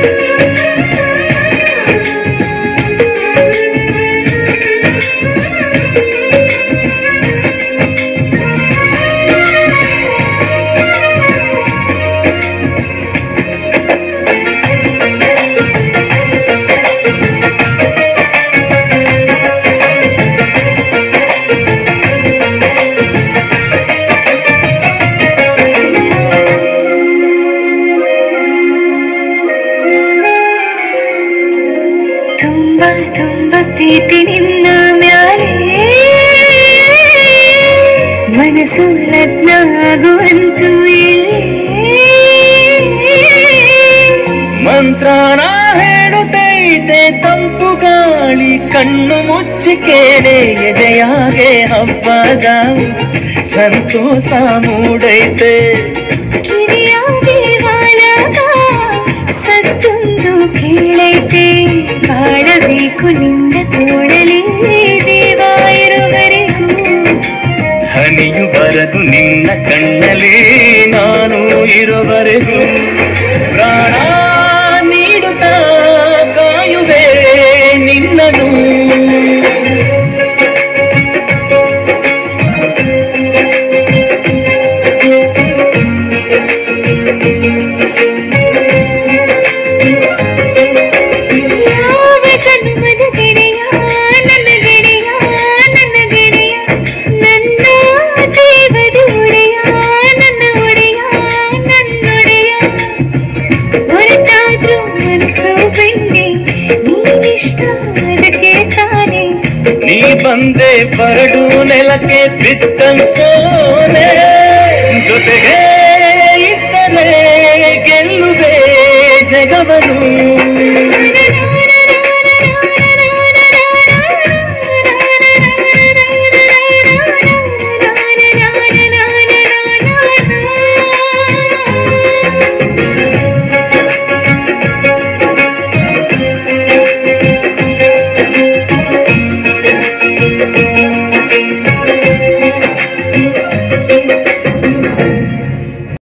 ತುಂಬ ತುಂಬ ಪ್ರೀತಿ ನಿನ್ನ ಮ್ಯಾಲೆ ಮನಸ್ಸು ಲಗ್ನ ಆಗುವಂತೂ ಮಂತ್ರನ ಹೇಳುತ್ತೈತೆ ತಂಪು ಗಾಳಿ ಕಣ್ಣು ಮುಚ್ಚಿ ಕೇಳೆ ಎದೆಯಾಗೆ ಹಬ್ಬದ ಸಂತೋಷ ಮೂಡೈತೆ ಕಿರಿಯಾಗಿ ಬಾಲಕ ಸತ್ತೊಂದು ಕೇಳೈತೆ ಬಾಳಬೇಕು ನಿಂದ ತೋಳಲಿ ದೇವ ಇರುವರೆಗೂ ಹನಿಯು ಬರದು ನಿನ್ನ ಕಣ್ಣಲ್ಲಿ ನಾನು ಇರುವರೆಗೂ ಪ್ರಾಣ ನೀಡುತ್ತಾ ಕಾಯುವೆ ನಿನ್ನನು ಯಾವ ಜನ್ಮದ ಗೆಳೆಯ ನನ್ನ ಗೆಳೆಯ ನನ್ನ ಗೆಳೆಯ ನನ್ನ ಜೀವದ ಒಡೆಯ ನನ್ನ ಒಡೆಯ ನನ್ನೊಡೆಯ ಹೊರಟಾದ್ರೂ ಮನಸ್ಸು ಬೆಣ್ಣೆ ನೀನಿಷ್ಟ ಅದಕ್ಕೆ ತಾನೇ ನೀ ಬಂದೆ ಬರಡು ನೆಲಕ್ಕೆ ಬಿತ್ತನ್ಸೋನೆ ಜೊತೆಗೆ ಇದ್ದರೆ ಗೆಲ್ಲುವೆ ಜಗವನು ನರನಾರ